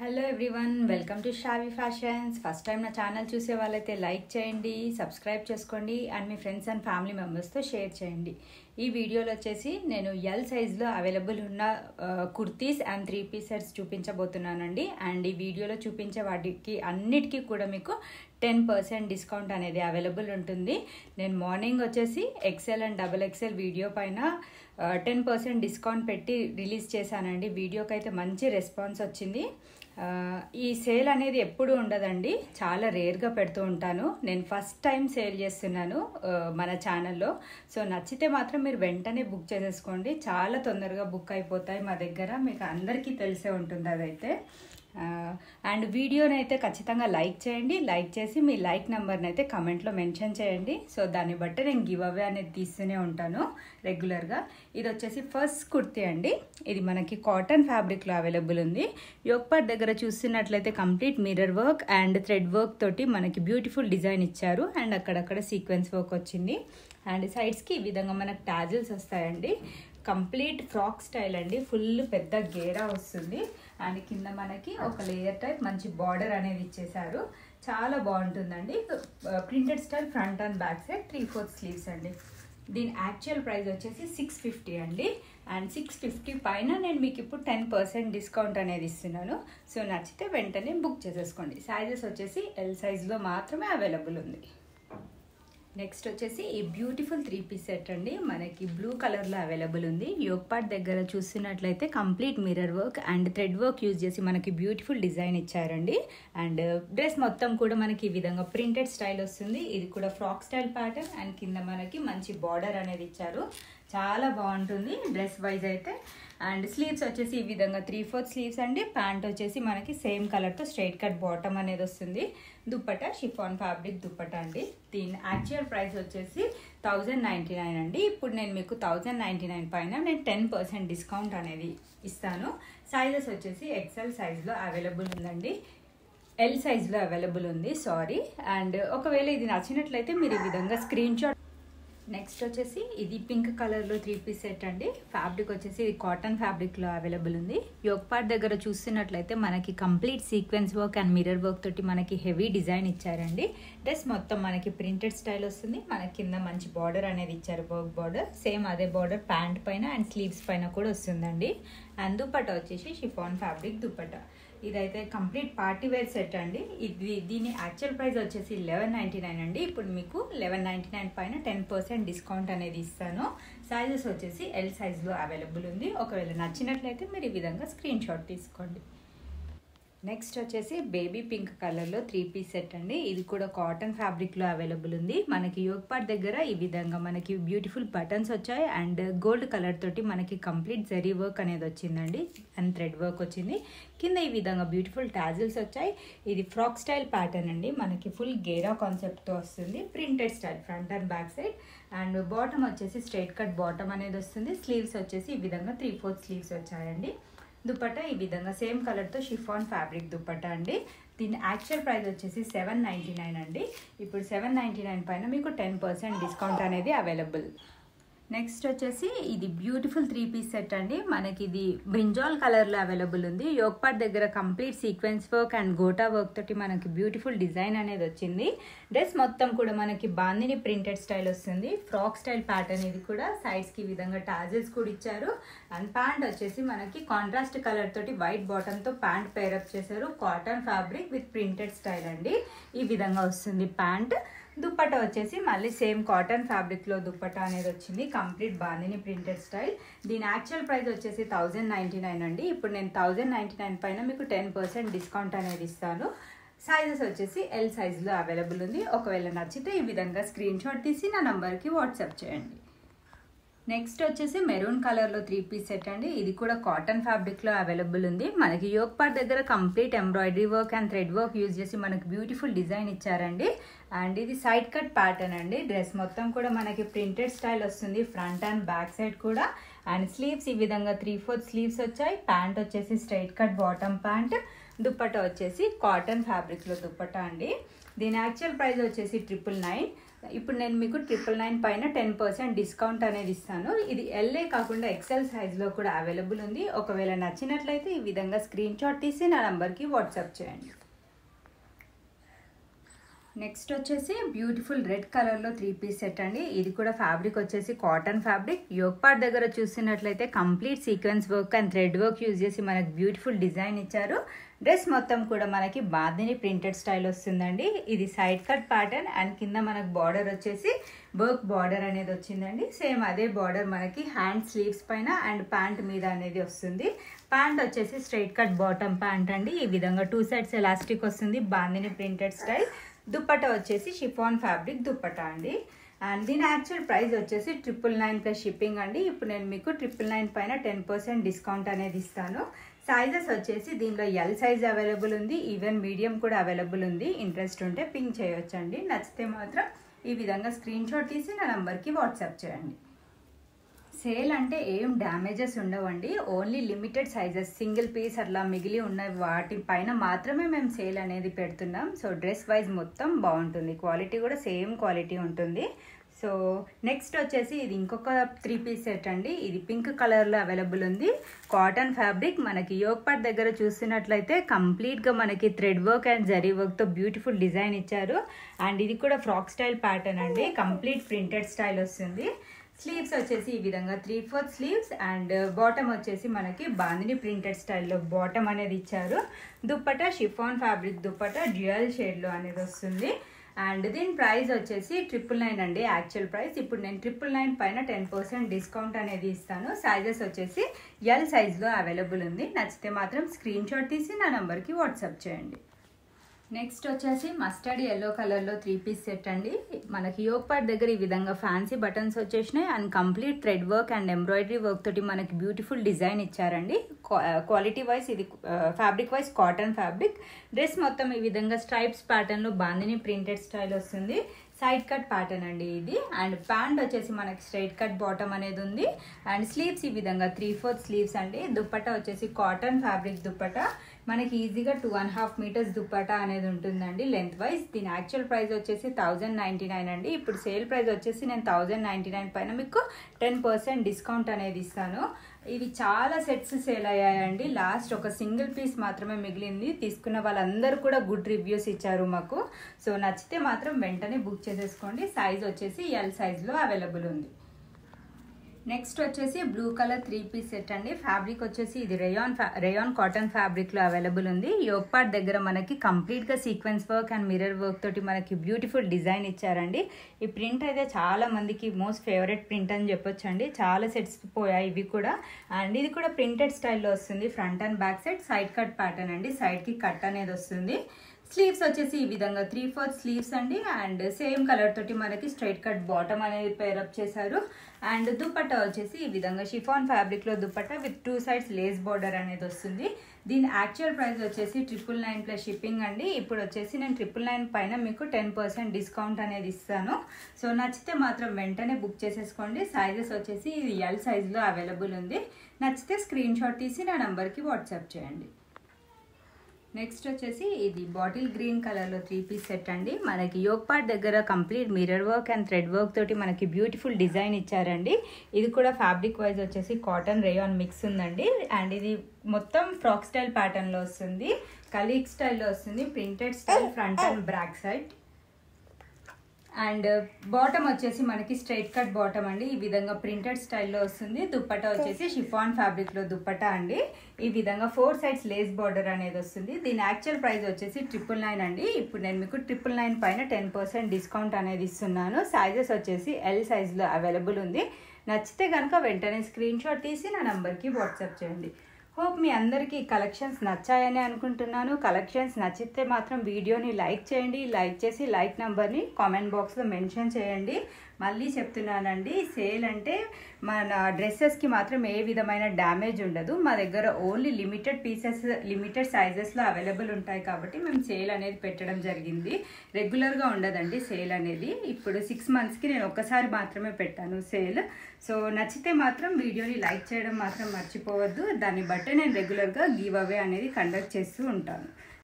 hello everyone welcome to Shavi fashions first time నా channel చూసే వాళ్ళైతే లైక్ చేయండి సబ్స్క్రైబ్ చేసుకోండి అండ్ మీ ఫ్రెండ్స్ అండ్ ఫ్యామిలీ మెంబర్స్తో షేర్ చేయండి ఈ వీడియోలో వచ్చేసి నేను ఎల్ సైజ్లో అవైలబుల్ ఉన్న kurtis and three piece sets చూపించబోతున్నానండి అండ్ ఈ వీడియోలో చూపించే వాటికి అన్నిటికీ కూడా మీకు టెన్ పర్సెంట్ డిస్కౌంట్ అనేది అవైలబుల్ ఉంటుంది నేను మార్నింగ్ వచ్చేసి XL and double XL video పైన టెన్ పర్సెంట్ డిస్కౌంట్ పెట్టి రిలీజ్ చేశానండి వీడియోకి అయితే మంచి రెస్పాన్స్ వచ్చింది ఆ, ఈ సేల్ అనేది ఎప్పుడు ఉండదండి చాలా రేర్గా పెడుతూ ఉంటాను నేను ఫస్ట్ టైం సేల్ చేస్తున్నాను ఆ, మన ఛానల్లో సో నచ్చితే మాత్రం మీరు వెంటనే బుక్ చేసేసుకోండి చాలా తొందరగా బుక్ అయిపోతాయి మా దగ్గర మీకు అందరికీ తెలిసే ఉంటుంది అదైతే ఆ, అండ్ వీడియోని అయితే ఖచ్చితంగా లైక్ చేయండి లైక్ చేసి మీ లైక్ నెంబర్ని అయితే కమెంట్లో మెన్షన్ చేయండి సో దాన్ని బట్టి నేను గివ్ అవే అనేది తీస్తూనే ఉంటాను రెగ్యులర్గా ఇది వచ్చేసి ఫస్ట్ కుర్తీ అండి ఇది మనకి కాటన్ ఫ్యాబ్రిక్లో అవైలబుల్ ఉంది యోగపాట్ దగ్గర చూస్తున్నట్లయితే complete mirror work and thread work తోటి మనకి బ్యూటిఫుల్ డిజైన్ ఇచ్చారు అండ్ అక్కడక్కడ సీక్వెన్స్ వర్క్ వచ్చింది అండ్ సైడ్స్కి ఈ విధంగా మనకు టాజిల్స్ వస్తాయండి కంప్లీట్ ఫ్రాక్ స్టైల్ అండి ఫుల్ పెద్ద గేరా వస్తుంది అండ్ కింద మనకి ఒక లేయర్ టైప్ మంచి బార్డర్ అనేది ఇచ్చేసారు చాలా బాగుంటుందండి printed style front and back side three fourth sleeves అండి దీని యాక్చువల్ ప్రైస్ వచ్చేసి సిక్స్ ఫిఫ్టీ అండి అండ్ సిక్స్ ఫిఫ్టీ పైన నేను మీకు ఇప్పుడు టెన్ పర్సెంట్ డిస్కౌంట్ అనేది ఇస్తున్నాను సో నచ్చితే వెంటనే బుక్ చేసేసుకోండి సైజెస్ వచ్చేసి ఎల్ సైజ్లో మాత్రమే అవైలబుల్ ఉంది నెక్స్ట్ వచ్చేసి ఈ బ్యూటిఫుల్ త్రీ పీస్ సెట్ అండి మనకి బ్లూ కలర్లో అవైలబుల్ ఉంది యోగపాట్ దగ్గర చూస్తున్నట్లయితే complete mirror work and thread work use చేసి మనకి బ్యూటిఫుల్ డిజైన్ ఇచ్చారండి అండ్ డ్రెస్ మొత్తం కూడా మనకి ఈ విధంగా ప్రింటెడ్ స్టైల్ వస్తుంది ఇది కూడా ఫ్రాక్ స్టైల్ ప్యాటర్న్ అండ్ కింద మనకి మంచి బార్డర్ అనేది ఇచ్చారు చాలా బాగుంటుంది డ్రెస్ వైజ్ అయితే అండ్ స్లీవ్స్ వచ్చేసి ఈ విధంగా త్రీ ఫోర్త్ స్లీవ్స్ అండి ప్యాంట్ వచ్చేసి మనకి సేమ్ కలర్తో స్ట్రైట్ కట్ బాటమ్ అనేది వస్తుంది దుప్పట షిఫాన్ ఫ్యాబ్రిక్ దుప్పట అండి దీని యాక్చువల్ ప్రైస్ వచ్చేసి థౌజండ్ నైంటీ నైన్ అండి ఇప్పుడు నేను మీకు థౌజండ్ నైంటీ నైన్ పైన నేను టెన్ పర్సెంట్ డిస్కౌంట్ అనేది ఇస్తాను సైజెస్ వచ్చేసి ఎక్సెల్ సైజ్లో అవైలబుల్ ఉందండి ఎల్ సైజ్లో అవైలబుల్ ఉంది సారీ అండ్ ఒకవేళ ఇది నచ్చినట్లయితే మీరు ఈ విధంగా స్క్రీన్ షాట్ నెక్స్ట్ వచ్చేసి ఇది పింక్ కలర్లో త్రీ పీస్ సెట్ అండి ఫ్యాబ్రిక్ వచ్చేసి ఇది కాటన్ ఫ్యాబ్రిక్లో అవైలబుల్ ఉంది యోగపాట్ దగ్గర చూస్తున్నట్లయితే మనకి complete sequence work and mirror work తోటి మనకి హెవీ డిజైన్ ఇచ్చారండి డ్రెస్ మొత్తం మనకి ప్రింటెడ్ స్టైల్ వస్తుంది మనకి కింద మంచి బార్డర్ అనేది ఇచ్చారు వర్క్ బార్డర్ సేమ్ అదే బార్డర్ ప్యాంట్ పైన అండ్ స్లీవ్స్ పైన కూడా వస్తుందండి అండ్ దుపట్టా వచ్చేసి షిఫాన్ ఫ్యాబ్రిక్ దుపట్టా ఇదైతే కంప్లీట్ పార్టీ వేర్ సెట్ అండి ఇది దీని యాక్చువల్ ప్రైస్ వచ్చేసి లెవెన్ నైంటీ నైన్ అండి ఇప్పుడు మీకు లెవెన్ నైంటీ నైన్ పైన టెన్ పర్సెంట్ డిస్కౌంట్ అనేది ఇస్తాను సైజెస్ వచ్చేసి ఎల్ సైజ్లో అవైలబుల్ ఉంది ఒకవేళ నచ్చినట్లయితే మీరు ఈ విధంగా స్క్రీన్ షాట్ తీసుకోండి నెక్స్ట్ వచ్చేసి బేబీ పింక్ కలర్లో త్రీ పీస్ సెట్ అండి ఇది కూడా కాటన్ ఫ్యాబ్రిక్లో అవైలబుల్ ఉంది మనకి యోగపాట్ దగ్గర ఈ విధంగా మనకి బ్యూటిఫుల్ బటన్స్ వచ్చాయి అండ్ గోల్డ్ కలర్ తోటి మనకి కంప్లీట్ జరీ వర్క్ అనేది వచ్చిందండి అండ్ థ్రెడ్ వర్క్ వచ్చింది కింద ఈ విధంగా బ్యూటిఫుల్ టాజిల్స్ వచ్చాయి ఇది ఫ్రాక్ స్టైల్ ప్యాటర్న్ అండి మనకి ఫుల్ గేరా కాన్సెప్ట్తో వస్తుంది printed style front and back side and bottom వచ్చేసి స్ట్రైట్ కట్ బాటమ్ అనేది వస్తుంది స్లీవ్స్ వచ్చేసి ఈ విధంగా త్రీ ఫోర్త్ స్లీవ్స్ వచ్చాయండి దుపట్టా ఈ విధంగా సేమ్ కలర్తో షిఫాన్ ఫ్యాబ్రిక్ దుపట్టా అండి దీని యాక్చువల్ ప్రైస్ వచ్చేసి సెవెన్ నైంటీ నైన్ అండి ఇప్పుడు సెవెన్ నైంటీ నైన్ పైన మీకు టెన్ పర్సెంట్ డిస్కౌంట్ అనేది అవైలబుల్ నెక్స్ట్ వచ్చేసి ఇది బ్యూటిఫుల్ త్రీ పీస్ సెట్ అండి మనకి ఇది బ్రింజాల్ కలర్లో అవైలబుల్ ఉంది యోగపాట్ దగ్గర complete sequence work and gota work తోటి మనకి బ్యూటిఫుల్ డిజైన్ అనేది వచ్చింది డ్రెస్ మొత్తం కూడా మనకి బాందిని ప్రింటెడ్ స్టైల్ వస్తుంది ఫ్రాక్ స్టైల్ ప్యాటర్న్ ఇది కూడా సైడ్స్కి ఈ విధంగా టాజెస్ కూడా ఇచ్చారు అండ్ ప్యాంట్ వచ్చేసి మనకి కాంట్రాస్ట్ కలర్ తోటి వైట్ బాటమ్తో ప్యాంట్ పేరప్ చేశారు cotton fabric with printed style అండి ఈ విధంగా వస్తుంది ప్యాంట్ దుప్పట వచ్చేసి మళ్ళీ సేమ్ కాటన్ ఫ్యాబ్రిక్లో దుప్పట అనేది వచ్చింది కంప్లీట్ బాందిని ప్రింటెడ్ స్టైల్ దీని యాక్చువల్ ప్రైస్ వచ్చేసి థౌజండ్ నైంటీ నైన్ అండి ఇప్పుడు నేను థౌజండ్ నైంటీ నైన్ పైన మీకు టెన్ పర్సెంట్ డిస్కౌంట్ అనేది ఇస్తాను సైజెస్ వచ్చేసి ఎల్ సైజులో అవైలబుల్ ఉంది ఒకవేళ నచ్చితే ఈ విధంగా స్క్రీన్ షాట్ తీసి నా నంబర్కి వాట్సాప్ చేయండి నెక్స్ట్ వచ్చేసి మెరూన్ కలర్లో త్రీ పీస్ సెట్ అండి ఇది కూడా కాటన్ ఫ్యాబ్రిక్లో అవైలబుల్ ఉంది మనకి యోగపాట్ దగ్గర complete embroidery work and thread work use చేసి మనకి బ్యూటిఫుల్ డిజైన్ ఇచ్చారండి అండ్ ఇది సైడ్ కట్ ప్యాటర్న్ అండి డ్రెస్ మొత్తం కూడా మనకి ప్రింటెడ్ స్టైల్ వస్తుంది ఫ్రంట్ అండ్ బ్యాక్ సైడ్ కూడా అండ్ స్లీవ్స్ ఈ విధంగా త్రీ ఫోర్త్ స్లీవ్స్ వచ్చాయి ప్యాంట్ వచ్చేసి straight cut bottom pant dupatta వచ్చేసి కాటన్ ఫ్యాబ్రిక్లో దుప్పట అండి దీని యాక్చువల్ ప్రైస్ వచ్చేసి ట్రిపుల్ నైన్ ఇప్పుడు నేను మీకు ట్రిపుల్ నైన్ పైన టెన్ పర్సెంట్ డిస్కౌంట్ అనేది ఇస్తాను ఇది ఎల్ఏ కాకుండా ఎక్సెల్ సైజ్లో కూడా అవైలబుల్ ఉంది ఒకవేళ నచ్చినట్లయితే ఈ విధంగా స్క్రీన్ షాట్ తీసి నా నంబర్కి వాట్సాప్ చేయండి నెక్స్ట్ వచ్చేసి బ్యూటిఫుల్ రెడ్ కలర్లో త్రీ పీస్ సెట్ అండి ఇది కూడా ఫ్యాబ్రిక్ వచ్చేసి కాటన్ ఫ్యాబ్రిక్ యోగపాట్ దగ్గర చూసినట్లయితే complete sequence work and thread work use చేసి మనకి బ్యూటిఫుల్ డిజైన్ ఇచ్చారు డ్రెస్ మొత్తం కూడా మనకి బాదిని ప్రింటెడ్ స్టైల్ వస్తుందండి ఇది సైడ్ కట్ ప్యాటర్న్ అండ్ కింద మనకు బార్డర్ వచ్చేసి వర్క్ బార్డర్ అనేది వచ్చిందండి సేమ్ అదే బార్డర్ మనకి హ్యాండ్ స్లీవ్స్ పైన అండ్ ప్యాంట్ మీద అనేది వస్తుంది ప్యాంట్ వచ్చేసి స్ట్రైట్ కట్ బాటమ్ ప్యాంట్ అండి ఈ విధంగా టూ సైడ్స్ ఎలాస్టిక్ వస్తుంది బాందిని ప్రింటెడ్ స్టైల్ దుప్పట వచ్చేసి షిఫాన్ ఫ్యాబ్రిక్ దుప్పట అండి అండ్ దీని యాక్చువల్ ప్రైస్ వచ్చేసి ట్రిపుల్ నైన్ ప్లస్ షిప్పింగ్ అండి ఇప్పుడు నేను మీకు ట్రిపుల్ నైన్ పైన టెన్ పర్సెంట్ డిస్కౌంట్ అనేది ఇస్తాను సైజెస్ వచ్చేసి దీనిలో ఎల్ సైజ్ అవైలబుల్ ఉంది ఈవెన్ మీడియం కూడా అవైలబుల్ ఉంది ఇంట్రెస్ట్ ఉంటే పింక్ చేయొచ్చండి నచ్చితే మాత్రం ఈ విధంగా స్క్రీన్ షాట్ తీసి నా నంబర్కి వాట్సాప్ చేయండి సేల్ అంటే ఏం డ్యామేజెస్ ఉండవండి only limited sizes single piece అట్లా మిగిలి ఉన్న వాటి పైన మాత్రమే మేము సేల్ అనేది పెడుతున్నాం సో డ్రెస్ వైజ్ మొత్తం బాగుంటుంది క్వాలిటీ కూడా సేమ్ క్వాలిటీ ఉంటుంది సో నెక్స్ట్ వచ్చేసి ఇది ఇంకొక త్రీ పీస్ సెట్ అండి ఇది పింక్ కలర్లో అవైలబుల్ ఉంది కాటన్ ఫ్యాబ్రిక్ మనకి యోగపాట్ దగ్గర చూసినట్లయితే కంప్లీట్గా మనకి థ్రెడ్ వర్క్ అండ్ జరీ వర్క్తో బ్యూటిఫుల్ డిజైన్ ఇచ్చారు అండ్ ఇది కూడా ఫ్రాక్ స్టైల్ ప్యాటర్న్ అండి కంప్లీట్ ప్రింటెడ్ స్టైల్ వస్తుంది స్లీవ్స్ వచ్చేసి ఈ విధంగా three fourth sleeves and bottom వచ్చేసి మనకి బాందిని ప్రింటెడ్ స్టైల్లో బాటమ్ అనేది ఇచ్చారు dupatta chiffon fabric dupatta dual షేడ్లో అనేది వస్తుంది అండ్ దీని ప్రైస్ వచ్చేసి ట్రిపుల్ నైన్ అండి యాక్చువల్ ప్రైస్ ఇప్పుడు నేను ట్రిపుల్ నైన్ పైన టెన్ పర్సెంట్ డిస్కౌంట్ అనేది ఇస్తాను సైజెస్ వచ్చేసి ఎల్ సైజ్లో అవైలబుల్ ఉంది నచ్చితే మాత్రం స్క్రీన్ షాట్ తీసి నా నంబర్కి వాట్సాప్ చేయండి నెక్స్ట్ వచ్చేసి మస్టర్డ్ ఎల్లో కలర్లో త్రీ పీస్ సెట్ అండి మనకి యోగ్ పార్ట్ దగ్గర ఈ విధంగా ఫ్యాన్సీ బటన్స్ వచ్చేసినాయి and complete thread work and embroidery work తోటి మనకి బ్యూటిఫుల్ డిజైన్ ఇచ్చారండి క్వాలిటీ వైజ్ ఇది fabric wise cotton fabric dress మొత్తం ఈ విధంగా స్ట్రైప్స్ ప్యాటర్న్లో బాందిని ప్రింటెడ్ స్టైల్ వస్తుంది సైడ్ కట్ ప్యాటర్న్ అండి ఇది అండ్ ప్యాంట్ వచ్చేసి మనకి స్ట్రైట్ కట్ బాటమ్ అనేది ఉంది అండ్ స్లీవ్స్ ఈ విధంగా త్రీ ఫోర్త్ స్లీవ్స్ అండి దుప్పట వచ్చేసి కాటన్ ఫ్యాబ్రిక్ దుప్పట మనకి ఈజీగా two and half meters dupatta అనేది ఉంటుందండి లెంత్ వైజ్ దీని యాక్చువల్ ప్రైస్ వచ్చేసి థౌజండ్ నైంటీ నైన్ అండి ఇప్పుడు సేల్ ప్రైస్ వచ్చేసి నేను థౌజండ్ నైంటీ నైన్ పైన మీకు టెన్ పర్సెంట్ డిస్కౌంట్ అనేది ఇస్తాను ఇవి చాలా సెట్స్ సేల్ అయ్యాయండి లాస్ట్ ఒక సింగిల్ పీస్ మాత్రమే మిగిలింది తీసుకున్న వాళ్ళందరూ కూడా గుడ్ రివ్యూస్ ఇచ్చారు మాకు సో నచ్చితే మాత్రం వెంటనే బుక్ చేసేసుకోండి సైజ్ వచ్చేసి ఎల్ సైజ్లో అవైలబుల్ ఉంది నెక్స్ట్ వచ్చేసి blue colour three piece set అండి ఫ్యాబ్రిక్ వచ్చేసి ఇది రేయాన్ రేయాన్ కాటన్ ఫ్యాబ్రిక్లో అవైలబుల్ ఉంది యోగపాట్ దగ్గర మనకి కంప్లీట్గా sequence work and mirror work తోటి మనకి బ్యూటిఫుల్ డిజైన్ ఇచ్చారండి ఈ ప్రింట్ అయితే చాలా మందికి మోస్ట్ ఫేవరెట్ ప్రింట్ అని చెప్పొచ్చు అండి చాలా సెట్స్ పోయాయి ఇవి కూడా అండ్ ఇది కూడా ప్రింటెడ్ స్టైల్లో వస్తుంది front and back side side cut pattern అండి సైడ్కి కట్ అనేది వస్తుంది స్లీవ్స్ వచ్చేసి ఈ విధంగా త్రీ ఫోర్త్ స్లీవ్స్ అండి అండ్ సేమ్ కలర్ తోటి మనకి స్ట్రైట్ కట్ బాటమ్ అనేది పేరప్ చేశారు అండ్ దుప్పట్టా వచ్చేసి ఈ విధంగా షిఫాన్ ఫ్యాబ్రిక్లో dupatta with two sides lace border అనేది వస్తుంది దీని యాక్చువల్ ప్రైస్ వచ్చేసి ట్రిపుల్ నైన్ ప్లస్ షిప్పింగ్ అండి ఇప్పుడు వచ్చేసి నేను ట్రిపుల్ నైన్ పైన మీకు టెన్ పర్సెంట్ డిస్కౌంట్ అనేది ఇస్తాను సో నచ్చితే మాత్రం వెంటనే బుక్ చేసేసుకోండి సైజెస్ వచ్చేసి ఇది ఎల్ సైజ్లో అవైలబుల్ ఉంది నచ్చితే స్క్రీన్ షాట్ తీసి నా నంబర్కి వాట్సాప్ చేయండి నెక్స్ట్ వచ్చేసి ఇది బాటిల్ గ్రీన్ కలర్లో త్రీ పీస్ సెట్ అండి మనకి యోగ్ పార్ట్ దగ్గర complete mirror work and thread work తోటి మనకి బ్యూటిఫుల్ డిజైన్ ఇచ్చారండి ఇది కూడా ఫ్యాబ్రిక్ వైజ్ వచ్చేసి కాటన్ రేయాన్ మిక్స్ ఉందండి అండ్ ఇది మొత్తం ఫ్రాక్ స్టైల్ ప్యాటర్న్లో వస్తుంది కలీగ్ స్టైల్లో వస్తుంది printed style front and back side and bottom వచ్చేసి మనకి స్ట్రైట్ కట్ బాటమ్ అండి ఈ విధంగా ప్రింటెడ్ స్టైల్లో వస్తుంది దుప్పటా వచ్చేసి షిఫాన్ ఫ్యాబ్రిక్లో దుప్పటా అండి ఈ విధంగా ఫోర్ సైడ్స్ లేస్ బార్డర్ అనేది వస్తుంది దీని యాక్చువల్ ప్రైస్ వచ్చేసి ట్రిపుల్ నైన్ అండి ఇప్పుడు నేను మీకు ట్రిపుల్ నైన్ పైన టెన్ పర్సెంట్ డిస్కౌంట్ అనేది ఇస్తున్నాను సైజెస్ వచ్చేసి ఎల్ సైజ్లో అవైలబుల్ ఉంది నచ్చితే కనుక వెంటనే స్క్రీన్ షాట్ తీసి నా నంబర్కి వాట్సాప్ చేయండి హోప్ మీ అందరికీ కలెక్షన్స్ నచ్చాయని అనుకుంటున్నాను కలెక్షన్స్ నచ్చితే మాత్రం వీడియోని లైక్ చేయండి లైక్ చేసి లైక్ నెంబర్ని కామెంట్ బాక్స్లో మెన్షన్ చేయండి మళ్ళీ చెప్తున్నానండి సేల్ అంటే మన డ్రెస్సెస్కి మాత్రం ఏ విధమైన డ్యామేజ్ ఉండదు మా దగ్గర ఓన్లీ లిమిటెడ్ పీసెస్ లిమిటెడ్ సైజెస్లో అవైలబుల్ ఉంటాయి కాబట్టి మేము సేల్ అనేది పెట్టడం జరిగింది రెగ్యులర్గా ఉండదండి సేల్ అనేది ఇప్పుడు సిక్స్ మంత్స్కి నేను ఒక్కసారి మాత్రమే పెట్టాను సేల్ సో నచ్చితే మాత్రం వీడియోని లైక్ చేయడం మాత్రం మర్చిపోవద్దు దాన్ని బట్టే నేను రెగ్యులర్గా గివ్ అవే అనేది కండక్ట్ చేస్తూ ఉంటాను